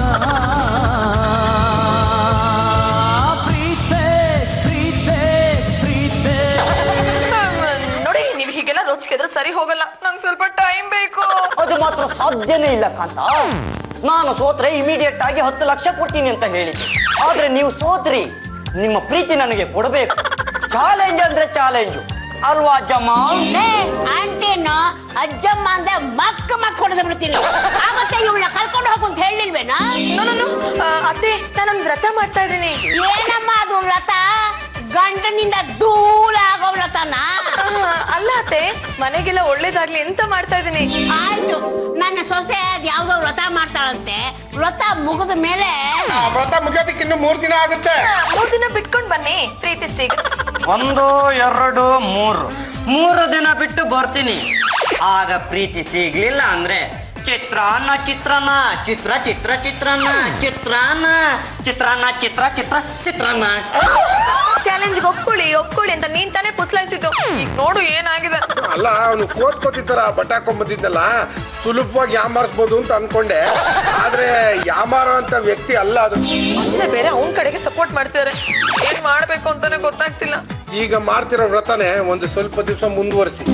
[SPEAKER 8] ಪ್ರೀತೆ ಪ್ರೀತೆ ಪ್ರೀತೆ
[SPEAKER 2] ನೋಡಿ ನೀವ್ ಹೀಗೆಲ್ಲ ರೋಚಿಗೆದ್ರೆ ಸರಿ ಹೋಗಲ್ಲ ನಂಗೆ ಸ್ವಲ್ಪ ಟೈಮ್ ಬೇಕು
[SPEAKER 4] ಅದು ಮಾತ್ರ ಸಾಧ್ಯನೇ ಇಲ್ಲ ಕಾಂತ ನಾನು ಸೋತ್ರೆ ಇಮಿಡಿಯೇಟ್ ಆಗಿ ಹತ್ತು ಲಕ್ಷ ಕೊಡ್ತೀನಿ ಅಂತ ಹೇಳಿದ್ದೆ ಆದ್ರೆ ನೀವು ಸೋತ್ರಿ ನಿಮ್ಮ ಪ್ರೀತಿ ನನಗೆ ಕೊಡಬೇಕು ಚಾಲೆಂಜ್ ಅಂದ್ರೆ ಚಾಲೆಂಜು ಅಲ್ವಾ ಅಜ್ಜಮ್ಮ
[SPEAKER 6] ಲೇ ಆಂಟಿಯನ್ನು ಅಜ್ಜಮ್ಮ ಅಂದ್ರೆ ಮಕ್ಕ ಮಕ್ಕ ಹೊಡೆದು ಬಿಡ್ತೀನಿ ಆವತ್ತೆ ಇವಳನ್ನ ಕರ್ಕೊಂಡು ಹೋಗು ಅಂತ ಹೇಳಿಲ್ವೇನಾ
[SPEAKER 2] ನೋ ನೋ, ನೋ. ಆ, ಅತ್ತೆ ನಾನೊಂದು ವ್ರತ ಮಾಡ್ತಾ ಇದ್ದೀನಿ
[SPEAKER 6] ಏನಮ್ಮ ಅದು ವ್ರತ ಗಂಡನಿಂದ ದೂರ ಆಗೋ ವ್ರತನ
[SPEAKER 2] ಆ, ಅಲ್ಲ ಅತ್ತೆ ಮನೆಗೆಲ್ಲ ಒಳ್ಳೇದಾಗ್ಲಿ ಅಂತ ಮಾಡ್ತಾ ಇದ್ದೀನಿ
[SPEAKER 6] ಆಯ್ತು ನನ್ನ ಸೊಸೆ ಅದ್ ಯಾವ್ದೋ ವ್ರತ ಮಾಡ್ತಾಳಂತೆ ವ್ರತ ಮುಗಿದ ಮೇಲೆ
[SPEAKER 3] ಆ ವ್ರತ ಮುಗಿಯೋದಕ್ಕೆ ಇನ್ನು ಮೂರ್ ದಿನ ಆಗುತ್ತೆ
[SPEAKER 2] ಆ, ಮೂರ್ ದಿನ ಬಿಟ್ಕೊಂಡ್ ಬನ್ನಿ ಪ್ರೀತಿ ಸಿಗುತ್ತೆ
[SPEAKER 4] ಒಂದು ಎರಡು ಮೂರು ಮೂರು ದಿನ ಬಿಟ್ಟು ಬರ್ತೀನಿ ಆಗ ಪ್ರೀತಿ ಸಿಗ್ಲಿಲ್ಲ ಅಂದ್ರೆ ಚಿತ್ರಾನ್ನ ಚಿತ್ರಾನ್ನ ಚಿತ್ರ ಚಿತ್ರ ಚಿತ್ರಾನ್ನ ಚಿತ್ರಾನ್ನ ಚಿತ್ರಾನ್ನ ಚಿತ್ರ ಚಿತ್ರ ಚಿತ್ರಾನ್ನ
[SPEAKER 2] ಚಾಲೆಂಜ್ ಒಪ್ಕೊಳ್ಳಿ ಒಪ್ಕೊಳ್ಳಿ ಅಂತ ನೀನ್ ತಾನೇ ಪುಸ್ಲಾಯಿಸಿದ್ದು ಈಗ ನೋಡು ಏನಾಗಿದೆ
[SPEAKER 3] ಅಲ್ಲ ಅವನು ಕೋತ್ ಕೋತಿತರ ಬಟ್ಟೆ ಹಾಕೊಂಬಂದಿದ್ದಲ್ಲ ಸುಲಭವಾಗಿ ಯಾಮಾರಿಸ್ಬೋದು ಅಂತ ಅನ್ಕೊಂಡೆ ಆದ್ರೆ ಯಾಮಾರೋ ಅಂತ ವ್ಯಕ್ತಿ ಅಲ್ಲ ಅದು
[SPEAKER 2] ಮತ್ತೆ ಬೇರೆ ಅವನ್ ಕಡೆಗೆ ಸಪೋರ್ಟ್ ಮಾಡ್ತಿದಾರೆ ಏನ್ ಮಾಡ್ಬೇಕು ಅಂತಾನೆ ಗೊತ್ತಾಗ್ತಿಲ್ಲ
[SPEAKER 3] ಈಗ ಮಾಡ್ತಿರೋ ವ್ರತನೇ ಒಂದು ಸ್ವಲ್ಪ ದಿವಸ ಮುಂದುವರಿಸಿ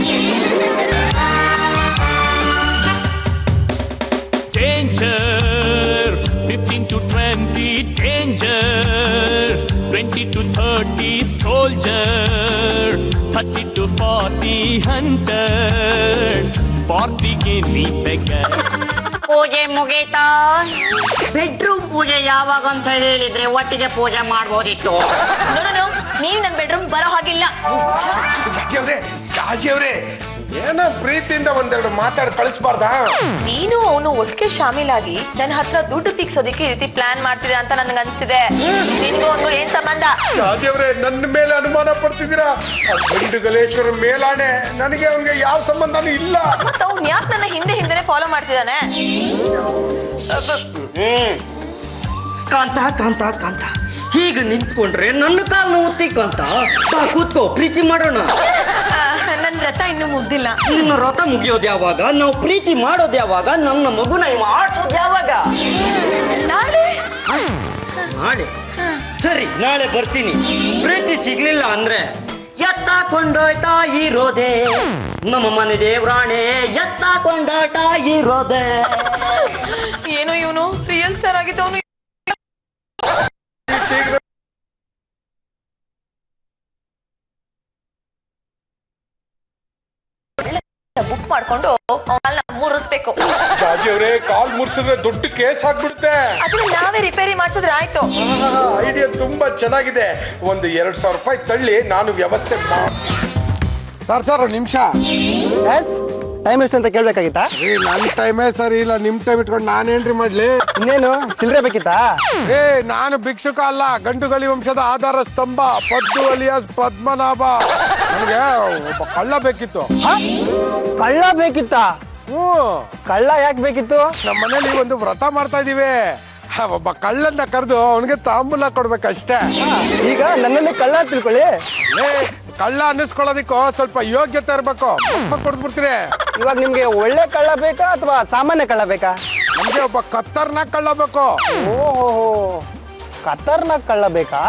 [SPEAKER 9] Danger, 15 to 20, danger, 20 to 30, soldier, 30 to 40, hunter, 40 ಗೆ ನೀ beggar.
[SPEAKER 4] ಪೂಜೆ ಮುಗೀತಾ ಬೆಡ್ರೂಮ್ ಪೂಜೆ ಯಾವಾಗ ಅಂತ ಹೇಳಿದ್ರೆ ಒಟ್ಟಿಗೆ ಪೂಜೆ ಮಾಡ್ಬೋದಿತ್ತು
[SPEAKER 2] ನೋಡು ನೀವ್ ನನ್ ಬೆಡ್ರೂಮ್ ಬರೋ ಹಾಗಿಲ್ಲ
[SPEAKER 3] ಜಾಜಿಯವ್ರೆ ಜಾಜಿಯವ್ರೆ ಏನೋ ಪ್ರೀತಿಯಿಂದ ಒಂದೆರಡು ಮಾತಾಡಿ ಕಳಿಸ್ಬಾರ್ದಾ
[SPEAKER 2] ನೀನು ಅವನು ಒಟ್ಟಿಗೆ ಶಾಮೀಲಾಗಿ ನನ್ನ ಹತ್ರ ದುಡ್ಡು ಪಿಕ್ಸೋದಕ್ಕೆ ಈ ರೀತಿ ಪ್ಲಾನ್ ಮಾಡ್ತಿದೆ ಅಂತ ನನ್ಗೆ ಅನ್ಸ್ತಿದೆ ನಿನ್ಗೂ ಒಂದು ಏನ್ ಸಂಬಂಧ
[SPEAKER 3] ಜಾಜಿಯವ್ರೆ ನನ್ನ ಮೇಲೆ ಅನುಮಾನ ಪಡ್ತಿದ್ದೀರಾ ಆ ಗಂಡು ಗಲೇಶ್ವರ ಮೇಲಾಣೆ ನನಗೆ ಅವನಿಗೆ ಯಾವ ಸಂಬಂಧನೂ ಇಲ್ಲ
[SPEAKER 2] ಮತ್ತ ಅವ್ನ್ ಯಾಕೆ ನನ್ನ ಹಿಂದೆ ಹಿಂದೆನೆ ಫಾಲೋ ಮಾಡ್ತಿದ್ದಾನೆ
[SPEAKER 4] ಹ್ಮ್ ಕಾಂತ ಕಾಂತ ಕಾಂತ ಹೀಗೆ ನಿಂತ್ಕೊಂಡ್ರೆ ನನ್ನ ಕಾಲ್ ನೋವುತ್ತಿ ಕಾಂತ ಬಾ ಕೂತ್ಕೋ ಪ್ರೀತಿ ಮಾಡೋಣ
[SPEAKER 2] ಆ, ನನ್ ವ್ರತ ಇನ್ನೂ ಮುಗ್ದಿಲ್ಲ
[SPEAKER 4] ನಿನ್ನ ವ್ರತ ಮುಗಿಯೋದು ಯಾವಾಗ ನಾವು ಪ್ರೀತಿ ಮಾಡೋದು ಯಾವಾಗ ನನ್ನ ಮಗುನ ಇವ ಆಡ್ಸೋದು ಯಾವಾಗ
[SPEAKER 2] ನಾಳೆ
[SPEAKER 4] ನಾಳೆ ಸರಿ ನಾಳೆ ಬರ್ತೀನಿ ಪ್ರೀತಿ ಸಿಗ್ಲಿಲ್ಲ ಅಂದ್ರೆ ಎತ್ತ ಕೊಂಡೋಯ್ತಾ ಇರೋದೆ ನಮ್ಮ ಮನೆ ದೇವ್ರಾಣೆ ಎತ್ತ ಕೊಂಡೋಯ್ತಾ ಇರೋದೆ
[SPEAKER 2] ಏನೋ ಇವನು ರಿಯಲ್ ಸ್ಟಾರ್ ಆಗಿದ್ದವನು
[SPEAKER 3] ಶೀಘ್ರ
[SPEAKER 2] ಬುಕ್ ಮಾಡ್ಕೊಂಡು ಅವನ್ನ ಮುರಿಸ್ಬೇಕು
[SPEAKER 3] ಜಾಜಿಯವ್ರೆ ಕಾಲ್ ಮುರ್ಸಿದ್ರೆ ದೊಡ್ಡ ಕೇಸ್ ಆಗ್ಬಿಡುತ್ತೆ
[SPEAKER 2] ಅದನ್ನ ನಾವೇ ರಿಪೇರಿ ಮಾಡ್ಸಿದ್ರೆ ಆಯ್ತು
[SPEAKER 3] ಐಡಿಯಾ ತುಂಬಾ ಚೆನ್ನಾಗಿದೆ ಒಂದು ಎರಡ್ ಸಾವಿರ ರೂಪಾಯಿ ತಳ್ಳಿ ನಾನು ವ್ಯವಸ್ಥೆ ಮಾಡ್ತೀನಿ ಸರ್ ಸರ್ ಒಂದು ನಿಮಿಷ
[SPEAKER 10] ಟೈಮ್ ಎಷ್ಟು ಅಂತ ಕೇಳ್ಬೇಕಾಗಿತ್ತಾ
[SPEAKER 3] ನನ್ನ ಟೈಮೇ ಸರಿ ಇಲ್ಲ ನಿಮ್ ಟೈಮ್ ಇಟ್ಕೊಂಡು ನಾನೇನ್ರಿ ಮಾಡ್ಲಿ
[SPEAKER 10] ಇನ್ನೇನು ಚಿಲ್ಲರೆ ಬೇಕಿತ್ತಾ
[SPEAKER 3] ಏ ನಾನು ಭಿಕ್ಷುಕ ಅಲ್ಲ ಗಂಡುಗಲಿ ವಂಶದ ಆಧಾರ ಸ್ತಂಭ ಪದ್ದು ಅಲಿಯಾಸ್ ಪದ್ಮನಾಭ ನನಗೆ ಒಬ್ಬ ಕಳ್ಳ ಬೇಕಿತ್ತು
[SPEAKER 10] ಹ? ಕಳ್ಳ ಬೇಕಿತ್ತಾ
[SPEAKER 3] ಹ್ಞೂ
[SPEAKER 10] ಕಳ್ಳ ಯಾಕೆ ಬೇಕಿತ್ತು
[SPEAKER 3] ನಮ್ಮ ಮನೇಲಿ ಒಂದು ವ್ರತ ಮಾಡ್ತಾ ಇದೀವಿ ಆ, ಒಬ್ಬ ಕಳ್ಳನ್ನ ಕರೆದು ಅವನಿಗೆ ತಾಂಬೂಲ ಕೊಡ್ಬೇಕಷ್ಟೇ
[SPEAKER 10] ಈಗ ನನ್ನನ್ನು ಕಳ್ಳ ಅಂತ ತಿಳ್ಕೊಳ್ಳಿ
[SPEAKER 3] ಏ ಕಳ್ಳ ಅನ್ನಿಸ್ಕೊಳ್ಳೋದಕ್ಕೂ ಸ್ವಲ್ಪ ಯೋಗ್ಯತೆ ಇರ್ಬೇಕು ಕೊಡ್ಬಿಡ್ತೀರಿ
[SPEAKER 10] ಇವಾಗ ನಿಮ್ಗೆ ಒಳ್ಳೆ ಕಳ್ಳ ಬೇಕಾ ಅಥವಾ ಸಾಮಾನ್ಯ ಕಳ್ಳ ಬೇಕಾ
[SPEAKER 3] ನಮ್ಗೆ ಒಬ್ಬ ಕತ್ತರ್ನ ಕಳ್ಳ ಬೇಕು
[SPEAKER 10] ಓಹೋ ಕತ್ತರ್ನಾಗ್ ಕಳ್ಳ ಬೇಕಾ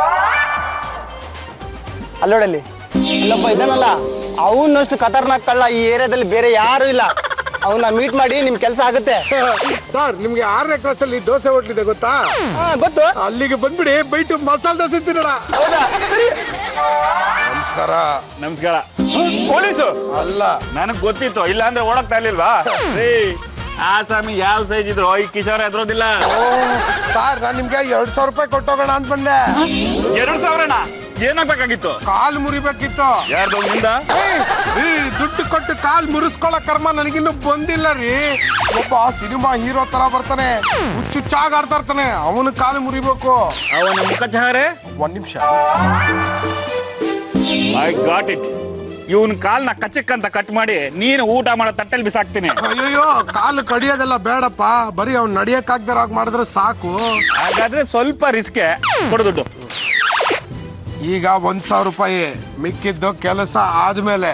[SPEAKER 10] ಅಲ್ಲೋಡಲ್ಲಿ ಇಲ್ಲೊಬ್ಬ ಇದಾನಲ್ಲ ಅವನಷ್ಟು ಖತರ್ನಾಕ್ ಕಳ್ಳ ಈ ಏರಿಯಾದಲ್ಲಿ ಬೇರೆ ಯಾರು ಇಲ್ಲ ಅವನ್ನ ಮೀಟ್ ಮಾಡಿ ನಿಮ್ ಕೆಲಸ ಆಗುತ್ತೆ
[SPEAKER 3] ಸರ್ ನಿಮ್ಗೆ ಆರನೇ ಕ್ಲಾಸ್ ಅಲ್ಲಿ ದೋಸೆ ಹೋಟ್ಲಿದೆ ಗೊತ್ತಾ
[SPEAKER 10] ಹಾ, ಗೊತ್ತು
[SPEAKER 3] ಅಲ್ಲಿಗೆ ಬಂದ್ಬಿಡಿ ಬೈಟು ಮಸಾಲೆ ದೋಸೆ ತಿನ್ನೋಣ
[SPEAKER 10] ಹೌದಾ ಸರಿ
[SPEAKER 3] ನಮಸ್ಕಾರ
[SPEAKER 1] ನಮಸ್ಕಾರ ಪೊಲೀಸು
[SPEAKER 3] ಅಲ್ಲ
[SPEAKER 1] ನನಗ್ ಗೊತ್ತಿತ್ತು ಇಲ್ಲ ಅಂದ್ರೆ ಓಡಕ್ತಾ ಇರ್ಲಿಲ್ವಾ ರೀ ಆ ಸ್ವಾಮಿ ಯಾವ ಸೈಜ್ ಇದ್ರು ಈ ಕಿಶೋರ್ ಎದ್ರೋದಿಲ್ಲ
[SPEAKER 3] ಸರ್ ನಾನು ನಿಮ್ಗೆ ಎರಡ್ ಸಾವಿರ ರೂಪಾಯಿ ಕೊಟ್ಟೋಗೋಣ ಅಂತ ಬಂದೆ
[SPEAKER 1] ಎರಡ್ ಸಾವಿರನ ಏನಾಗ್ಬೇಕಾಗಿತ್ತು
[SPEAKER 3] ಕಾಲ್ ಮುರಿಬೇಕಿತ್ತು
[SPEAKER 1] ಯಾರ್ದು ನಿಂದ
[SPEAKER 3] ಏಯ್, ಈ ದುಡ್ಡು ಕೊಟ್ಟು ಕಾಲ್ ಮುರಿಸ್ಕೊಳ್ಳೋ ಕರ್ಮ ನನಗಿನ್ನೂ ಬಂದಿಲ್ಲ ರೀ ಒಬ್ಬ ಸಿನಿಮಾ ಹೀರೋ ತರ ಬರ್ತಾನೆ ಹುಚ್ಚುಚ್ಚಾಗ್ ಆಡ್ತಾ ಇರ್ತಾನೆ ಅವನ ಕಾಲು ಮುರಿಬೇಕು
[SPEAKER 1] ಅವನ ಮುಖ ಚಹರೆ
[SPEAKER 3] ಒಂದ್ ನಿಮಿಷ
[SPEAKER 1] ಐ ಗಾಟ್ ಇಟ್ ಇವನ್ ಕಾಲ್ನ ಕಚ್ಚಕ್ಕಂತ ಕಟ್ ಮಾಡಿ ನೀನು ಊಟ ಮಾಡೋ ತಟ್ಟೆಲ್ ಬಿಸಾಕ್ತೀನಿ
[SPEAKER 3] ಅಯ್ಯೋ ಕಾಲು ಕಡಿಯೋದೆಲ್ಲ ಬೇಡಪ್ಪ ಬರೀ ಅವ್ನು ನಡಿಯಕ್ಕಾಗ್ದಾರ ಹಾಗೆ ಮಾಡಿದ್ರೆ ಸಾಕು
[SPEAKER 1] ಹಾಗಾದ್ರೆ ಸ್ವಲ್ಪ ರಿಸ್ಕೆ ಕೊಡು ದುಡ್ಡು
[SPEAKER 3] ಈಗ ಒಂದ್ ಸಾವಿರ ರೂಪಾಯಿ ಮಿಕ್ಕಿದ್ದು ಕೆಲಸ ಆದ್ಮೇಲೆ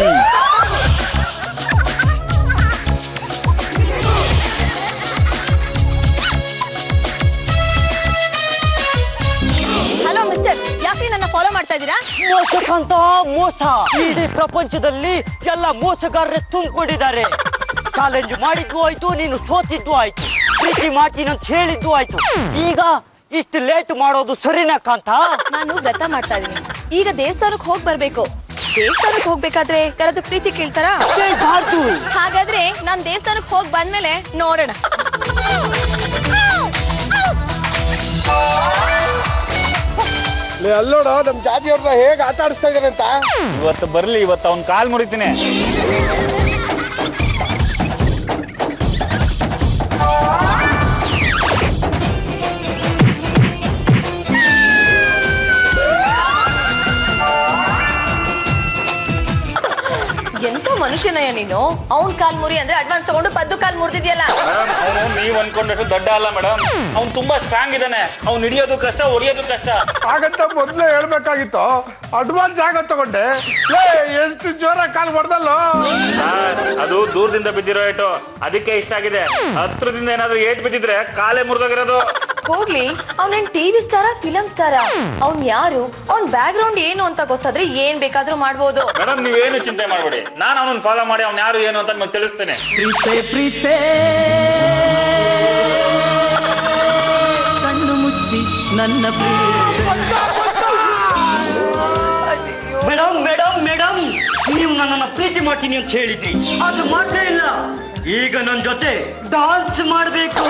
[SPEAKER 5] ಹಲೋ ಮಿಸ್ಟರ್ ಯಾಕೆ ನನ್ನ ಫಾಲೋ ಮಾಡ್ತಾ ಇದ್ದೀರಾ
[SPEAKER 4] ಮೋಸಕ್ಕಂತ ಮೋಸ ಇಡೀ ಪ್ರಪಂಚದಲ್ಲಿ ಎಲ್ಲ ಮೋಸಗಾರರೇ ತುಂಬಿಕೊಂಡಿದ್ದಾರೆ ಚಾಲೆಂಜ್ ಮಾಡಿದ್ದು ಆಯ್ತು ನೀನು ಸೋತಿದ್ದು ಆಯ್ತು ಪ್ರೀತಿ ಮಾಡ್ತೀನಿ ಅಂತ ಹೇಳಿದ್ದು ಆಯ್ತು ಈಗ ಇಷ್ಟು ಲೇಟ್ ಮಾಡೋದು ಸರಿನಾ ಕಾಂತ
[SPEAKER 2] ನಾನು ವ್ರತ ಮಾಡ್ತಾ ಇದೀನಿ ಈಗ ದೇವಸ್ಥಾನಕ್ಕೆ ಹೋಗಿ ಬರ್ಬೇಕು ದೇವಸ್ಥಾನಕ್ಕೆ ಹೋಗ್ಬೇಕಾದ್ರೆ ಯಾರಾದ್ರೂ ಪ್ರೀತಿ ಕೇಳ್ತಾರಾ
[SPEAKER 4] ಕೇಳ್ಬಾರ್ದು
[SPEAKER 2] ಹಾಗಾದ್ರೆ ನಾನ್ ದೇವಸ್ಥಾನಕ್ಕೆ ಹೋಗಿ ಬಂದ್ಮೇಲೆ ನೋಡೋಣ
[SPEAKER 3] ಲೇ, ಅಲ್ಲೋಡ ನಮ್ ಜಾತಿ ಅವ್ರನ್ನ ಹೇಗೆ ಆಟ ಆಡಿಸ್ತಾ ಇದಾರೆ ಅಂತ
[SPEAKER 1] ಇವತ್ತು ಬರ್ಲಿ ಇವತ್ತು ಅವ್ನ್ ಕಾಲ್ ಮುರಿತೀನಿ
[SPEAKER 2] ಎಂತ ಮನುಷ್ಯನಯ್ಯ ನೀನು ಅವ್ನ್ ಕಾಲ್ ಮುರಿ ಅಂದ್ರೆ ಅಡ್ವಾನ್ಸ್ ತಗೊಂಡು ಪದ್ದು ಕಾಲ್ ಮುರಿದಿದ್ಯಲ್ಲ
[SPEAKER 1] ಮೇಡಮ್ ಅವನು ನೀವ್ ಅನ್ಕೊಂಡಷ್ಟು ದೊಡ್ಡ ಅಲ್ಲ ಮೇಡಮ್ ಅವ್ನು ತುಂಬಾ ಸ್ಟ್ರಾಂಗ್ ಇದ್ದಾನೆ ಅವ್ನು ಹಿಡಿಯೋದು ಕಷ್ಟ ಹೊಡಿಯೋದು ಕಷ್ಟ
[SPEAKER 3] ಹಾಗಂತ ಮೊದ್ಲೇ ಹೇಳ್ಬೇಕಾಗಿತ್ತು ಅಡ್ವಾನ್ಸ್ ಆಗ ತಗೊಂಡೆ ಲೇ, ಎಷ್ಟು ಜೋರ ಕಾಲ್ ಹೊಡೆದಲ್ಲೋ
[SPEAKER 1] ಸರ್, ಅದು ದೂರದಿಂದ ಬಿದ್ದಿರೋ ಏಟು ಅದಕ್ಕೆ ಇಷ್ಟ ಆಗಿದೆ ಹತ್ರದಿಂದ ಏನಾದ್ರೂ ಏಟ್ ಬಿದ್ದಿದ್ರೆ ಕಾಲೇ ಮುರಿದೋಗಿರೋದು
[SPEAKER 2] ಹೋಗ್ಲಿ ಅವ್ನೇನ್ ಟಿವಿ ಸ್ಟಾರ ಫಿಲಂ ಸ್ಟಾರ ಅವ್ನ್ ಯಾರು ಅವ್ನ್ ಬ್ಯಾಕ್ ಗ್ರೌಂಡ್ ಏನು ಅಂತ ಗೊತ್ತಾದ್ರೆ ಏನ್ ಬೇಕಾದ್ರೂ ಮಾಡ್ಬೋದು
[SPEAKER 1] ಮೇಡಮ್ ನೀವೇನು ಚಿಂತೆ ಮಾಡಬೇಡಿ ನಾನು ಅವನನ್ನ ಫಾಲೋ ಮಾಡಿ ಅವ್ನು ಯಾರು ಏನು ಅಂತ ನಿಮಗೆ ತಿಳಿಸ್ತೇನೆ
[SPEAKER 8] ಪ್ರೀತೆ ಪ್ರೀತೆ ಕಣ್ಣು ಮುಚ್ಚಿ ನನ್ನ ಪ್ರೀತೆ
[SPEAKER 4] ಮೇಡಮ್ ಮೇಡಮ್ ಮೇಡಮ್ ನೀವು ನನ್ನನ್ನು ಪ್ರೀತಿ ಮಾಡ್ತೀನಿ ಅಂತ ಹೇಳಿದ್ರಿ ಅದು ಮಾತ್ರ ಇಲ್ಲ ಈಗ ನನ್ನ ಜೊತೆ ಡಾನ್ಸ್ ಮಾಡಬೇಕು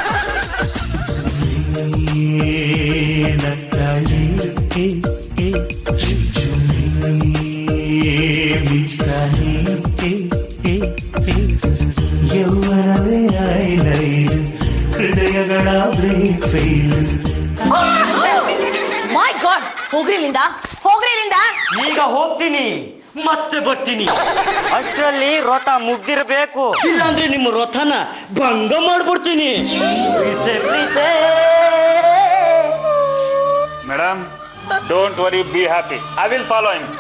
[SPEAKER 8] ಹೃದಯಗಳ ಬ್ರೇಕ್ ಫೇಲ್
[SPEAKER 2] ಮೈ ಗಾಡ್ ಹೋಗ್ರಿ ಇಲ್ಲಿಂದ ಹೋಗ್ರಿ ಇಲ್ಲಿಂದ
[SPEAKER 4] ಈಗ ಹೋಗ್ತೀನಿ ಮತ್ತೆ ಬರ್ತೀನಿ ಅಷ್ಟರಲ್ಲಿ ರಥ ಮುಗ್ದಿರ್ಬೇಕು ಇಲ್ಲಾಂದ್ರೆ ನಿಮ್ಮ ರಥನ ಭಂಗ ಮಾಡ್ಬಿಡ್ತೀನಿ please, please.
[SPEAKER 1] Madam don't worry be happy I will follow him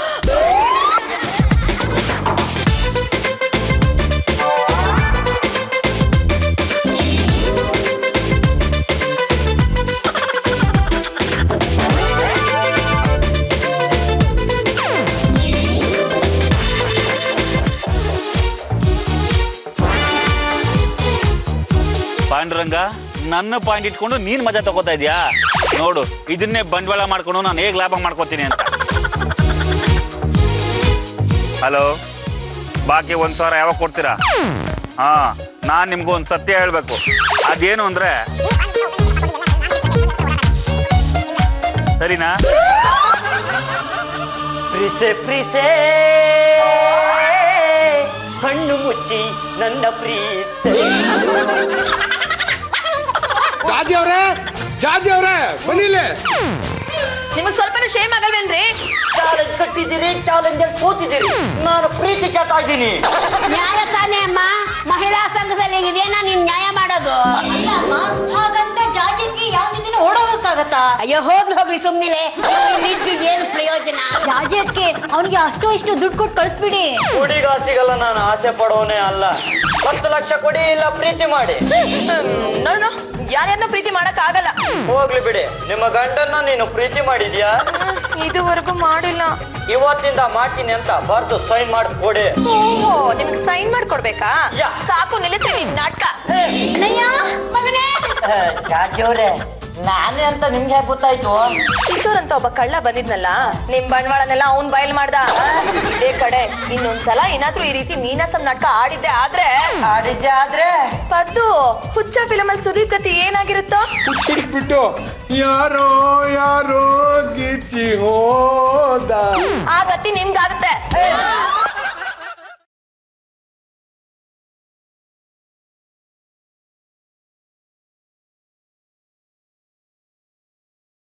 [SPEAKER 1] Panduranga ನನ್ನ ಪಾಯಿಂಟ್ ಇಟ್ಕೊಂಡು ನೀನ್ ಮಜಾ ತಗೋತಾ ಇದೀಯಾ ನೋಡು ಇದನ್ನೇ ಬಂಡವಾಳ ಮಾಡ್ಕೊಂಡು ನಾನು ಹೇಗ್ ಲಾಭ ಮಾಡ್ಕೋತೀನಿ ಅಂತ ಹಲೋ ಬಾಕಿ ಒಂದ್ ಸಾವಿರ ಯಾವಾಗ ಕೊಡ್ತೀರಾ ಹಾ ನಾನ್ ನಿಮ್ಗೂ ಒಂದ್ ಸತ್ಯ ಹೇಳ್ಬೇಕು ಅದೇನು ಅಂದ್ರೆ ಸರಿನಾ
[SPEAKER 4] ಪ್ರೀಸೆ ಪ್ರೀಸೆ ಕಣ್ಣು ಮುಚ್ಚಿ ನನ್ನ ಪ್ರೀತಿ
[SPEAKER 3] ಜಾಜಿ ಅವ್ರೆ ಜಾಜಿ ಅವ್ರೆ ಬನ್ನಿಲ್ಲೇ
[SPEAKER 2] ನಿಮಗ್ ಸ್ವಲ್ಪನೂ ಶೇಮ್ ಆಗಲ್ವೇನ್ರಿ
[SPEAKER 4] ಚಾಲೆಂಜ್ ಕಟ್ಟಿದ್ದೀರಿ ಚಾಲೆಂಜ್ ಅಲ್ಲಿ ಸೋತಿದ್ದೀರಿ ನಾನು ಪ್ರೀತಿ ಕೇಳ್ತಾ ಇದ್ದೀನಿ
[SPEAKER 6] ನ್ಯಾಯ ತಾನೇ ಅಮ್ಮ ಮಹಿಳಾ ಸಂಘದಲ್ಲಿ ಇದೇನಾ ನೀನ್ ನ್ಯಾಯ ಮಾಡೋದು
[SPEAKER 5] ಹಾಗಂತ ಜಾಜಿತ್ಗೆ ಯಾವ ದಿನ ಓಡೋಗಕ್ಕಾಗತ್ತಾ
[SPEAKER 6] ಅಯ್ಯೋ ಹೋಗ್ಲಿ ಹೋಗ್ಲಿ ಸುಮ್ನಿಲೆ ಇಲ್ಲಿದ್ದು ಏನು ಪ್ರಯೋಜನ
[SPEAKER 5] ಜಾಜಿಯತ್ಗೆ ಅವನಿಗೆ ಅಷ್ಟೋ ಇಷ್ಟು ದುಡ್ಡು ಕೊಟ್ಟು ಕಳಿಸ್ಬಿಡಿ
[SPEAKER 4] ಹುಡುಗ ಸಿಗಲ್ಲ ನಾನು ಆಸೆ ಪಡೋನೇ ಅಲ್ಲ ಹತ್ತು ಲಕ್ಷ ಕೊಡಿ ಇಲ್ಲ ಪ್ರೀತಿ ಮಾಡಿ
[SPEAKER 2] ನೋಡು ಯಾರ್ಯಾರನ್ನ ಪ್ರೀತಿ ಮಾಡಕ್ ಆಗಲ್ಲ
[SPEAKER 4] ಹೋಗ್ಲಿ ಬಿಡಿ ನಿಮ್ಮ ಗಂಡನ್ನ ನೀನು ಪ್ರೀತಿ ಮಾಡಿದ್ಯಾ
[SPEAKER 2] ಇದುವರೆಗೂ ಮಾಡಿಲ್ಲ
[SPEAKER 4] ಇವತ್ತಿಂದ ಮಾಡ್ತೀನಿ ಅಂತ ಬರ್ದು ಸೈನ್ ಮಾಡಿ ಕೊಡಿ
[SPEAKER 2] ಓಹೋ ನಿಮ್ಗೆ ಸೈನ್ ಮಾಡ್ಕೊಡ್ಬೇಕಾ
[SPEAKER 4] ಯಾ.
[SPEAKER 2] ಸಾಕು ನಿಲ್ಲಿಸಿ ನಿಮ್ ನಾಟಕ
[SPEAKER 6] ಮಗನೇ
[SPEAKER 4] ಜಾಜಿ ಅವ್ರೆ ನಾನೇ ಅಂತ ನಿಮ್ಗೆ ಹೇಗೆ ಗೊತ್ತಾಯ್ತು
[SPEAKER 2] ಕಿಶೋರ್ ಅಂತ ಒಬ್ಬ ಕಳ್ಳ ಬಂದಿದ್ನಲ್ಲ ನಿಮ್ ಬಂಡವಾಳನೆಲ್ಲ ಅವ್ನ್ ಬಯಲ್ ಮಾಡ್ದ ಇದೇ ಕಡೆ ಇನ್ನೊಂದ್ಸಲ ಏನಾದ್ರೂ ಈ ರೀತಿ ನೀನಾಸಂ ನಾಟಕ ಆಡಿದ್ದೆ ಆದ್ರೆ
[SPEAKER 4] ಆಡಿದ್ದೆ ಆದ್ರೆ
[SPEAKER 2] ಪದ್ದು ಹುಚ್ಚ ಫಿಲಮ್ ಅಲ್ಲಿ ಸುದೀಪ್ ಗತಿ ಏನಾಗಿರುತ್ತೋ
[SPEAKER 3] ಬಿಟ್ಟು ಯಾರೋ ಯಾರೋ ಗಿಚ್ಚಿ ಹೋದ
[SPEAKER 2] ಆ ಗತಿ ನಿಮ್ಗಾಗುತ್ತೆ